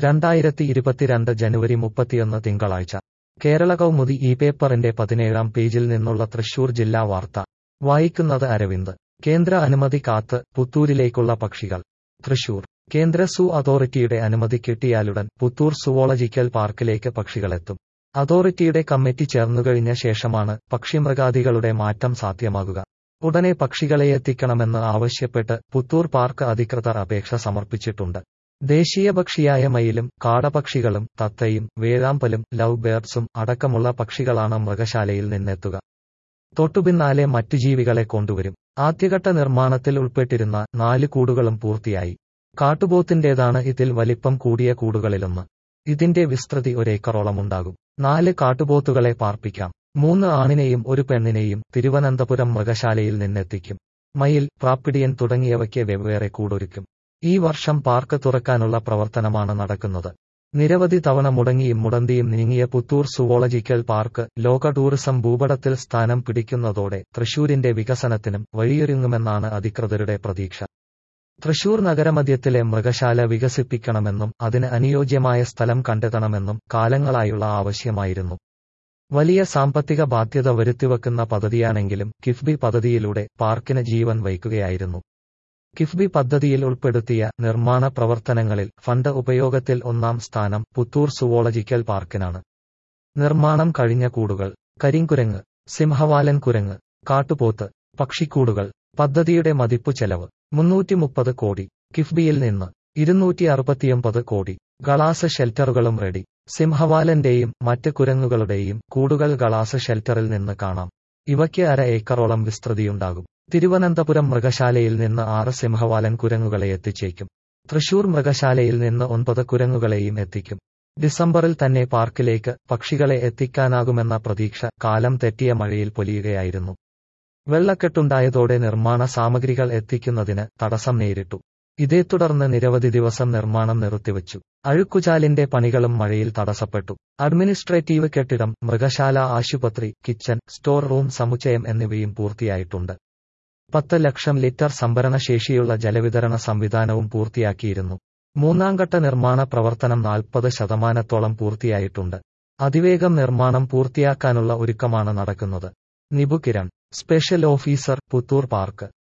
രണ്ടായിരത്തി ഇരുപത്തിരണ്ട് ജനുവരി മുപ്പത്തിയൊന്ന് തിങ്കളാഴ്ച കേരള കൗമുദി ഈ പേപ്പറിന്റെ പതിനേഴാം പേജിൽ നിന്നുള്ള തൃശൂർ ജില്ലാ വാർത്ത വായിക്കുന്നത് അരവിന്ദ് കേന്ദ്ര അനുമതി കാത്ത് പുത്തൂരിലേക്കുള്ള പക്ഷികൾ തൃശൂർ കേന്ദ്ര സൂ അതോറിറ്റിയുടെ അനുമതി കിട്ടിയാലുടൻ പുത്തൂർ സുവോളജിക്കൽ പാർക്കിലേക്ക് പക്ഷികളെത്തും അതോറിറ്റിയുടെ കമ്മിറ്റി ചേർന്നുകഴിഞ്ഞ ശേഷമാണ് പക്ഷിമൃഗാദികളുടെ മാറ്റം സാധ്യമാകുക ഉടനെ പക്ഷികളെ എത്തിക്കണമെന്ന് ആവശ്യപ്പെട്ട് പുത്തൂർ പാർക്ക് അധികൃതർ അപേക്ഷ സമർപ്പിച്ചിട്ടുണ്ട് ദേശീയ പക്ഷിയായ മയിലും കാടപക്ഷികളും തത്തയും വേഴാമ്പലും ലവ് ബേർഡ്സും അടക്കമുള്ള പക്ഷികളാണ് മൃഗശാലയിൽ നിന്നെത്തുക തൊട്ടുപിന്നാലെ മറ്റു ജീവികളെ കൊണ്ടുവരും ആദ്യഘട്ട നിർമ്മാണത്തിൽ ഉൾപ്പെട്ടിരുന്ന നാല് കൂടുകളും പൂർത്തിയായി കാട്ടുപോത്തിന്റേതാണ് ഇതിൽ വലിപ്പം കൂടിയ കൂടുകളിലൊന്ന് ഇതിന്റെ വിസ്തൃതി ഒരേക്കറോളമുണ്ടാകും നാല് കാട്ടുപോത്തുകളെ പാർപ്പിക്കാം മൂന്ന് ആണിനെയും ഒരു പെണ്ണിനെയും തിരുവനന്തപുരം മൃഗശാലയിൽ നിന്നെത്തിക്കും മയിൽ പ്രാപ്പിടിയൻ തുടങ്ങിയവയ്ക്ക് വെവ്വേറെ കൂടൊരുക്കും ഈ വർഷം പാർക്ക് തുറക്കാനുള്ള പ്രവർത്തനമാണ് നടക്കുന്നത് നിരവധി തവണ മുടങ്ങിയും മുടന്തിയും നീങ്ങിയ പുത്തൂർ സുവോളജിക്കൽ പാർക്ക് ലോക ടൂറിസം ഭൂപടത്തിൽ സ്ഥാനം പിടിക്കുന്നതോടെ തൃശൂരിന്റെ വികസനത്തിനും വഴിയൊരുങ്ങുമെന്നാണ് അധികൃതരുടെ പ്രതീക്ഷ തൃശൂർ നഗരമധ്യത്തിലെ മൃഗശാല വികസിപ്പിക്കണമെന്നും അതിന് അനുയോജ്യമായ സ്ഥലം കണ്ടെത്തണമെന്നും കാലങ്ങളായുള്ള ആവശ്യമായിരുന്നു വലിയ സാമ്പത്തിക ബാധ്യത വരുത്തിവെക്കുന്ന പദ്ധതിയാണെങ്കിലും കിഫ്ബി പദ്ധതിയിലൂടെ പാർക്കിന് ജീവൻ വയ്ക്കുകയായിരുന്നു കിഫ്ബി പദ്ധതിയിൽ ഉൾപ്പെടുത്തിയ നിർമ്മാണ പ്രവർത്തനങ്ങളിൽ ഫണ്ട് ഉപയോഗത്തിൽ ഒന്നാം സ്ഥാനം പുത്തൂർ സുവോളജിക്കൽ പാർക്കിനാണ് നിർമ്മാണം കഴിഞ്ഞ കൂടുകൾ കരിങ്കുരങ്ങ് സിംഹവാലൻ കുരങ്ങ് കാട്ടുപോത്ത് പക്ഷിക്കൂടുകൾ പദ്ധതിയുടെ മതിപ്പു ചെലവ് മുന്നൂറ്റി മുപ്പത് കോടി കിഫ്ബിയിൽ നിന്ന് ഇരുന്നൂറ്റി അറുപത്തിയൊമ്പത് കോടി ഗളാസ് ഷെൽട്ടറുകളും റെഡി സിംഹവാലന്റെയും മറ്റ് കുരങ്ങുകളുടെയും കൂടുകൾ ഗളാസ് ഷെൽട്ടറിൽ നിന്ന് കാണാം ഇവയ്ക്ക് അര ഏക്കറോളം വിസ്തൃതിയുണ്ടാകും തിരുവനന്തപുരം മൃഗശാലയിൽ നിന്ന് ആറ് സിംഹവാലൻ കുരങ്ങുകളെ എത്തിച്ചേക്കും തൃശൂർ മൃഗശാലയിൽ നിന്ന് ഒൻപത് കുരങ്ങുകളെയും എത്തിക്കും ഡിസംബറിൽ തന്നെ പാർക്കിലേക്ക് പക്ഷികളെ എത്തിക്കാനാകുമെന്ന പ്രതീക്ഷ കാലം തെറ്റിയ മഴയിൽ പൊലിയുകയായിരുന്നു വെള്ളക്കെട്ടുണ്ടായതോടെ നിർമ്മാണ സാമഗ്രികൾ എത്തിക്കുന്നതിന് തടസ്സം നേരിട്ടു ഇതേ തുടർന്ന് നിരവധി ദിവസം നിർമ്മാണം നിർത്തിവച്ചു അഴുക്കുചാലിന്റെ പണികളും മഴയിൽ തടസ്സപ്പെട്ടു അഡ്മിനിസ്ട്രേറ്റീവ് കെട്ടിടം മൃഗശാല ആശുപത്രി കിച്ചൺ സ്റ്റോർ റൂം സമുച്ചയം എന്നിവയും പൂർത്തിയായിട്ടുണ്ട് പത്ത് ലക്ഷം ലിറ്റർ സംഭരണ ശേഷിയുള്ള ജലവിതരണ സംവിധാനവും പൂർത്തിയാക്കിയിരുന്നു മൂന്നാംഘട്ട നിർമ്മാണ പ്രവർത്തനം നാൽപ്പത് ശതമാനത്തോളം പൂർത്തിയായിട്ടുണ്ട് അതിവേഗം നിർമ്മാണം പൂർത്തിയാക്കാനുള്ള ഒരുക്കമാണ് നടക്കുന്നത് Nibu Kiran special officer Puthur park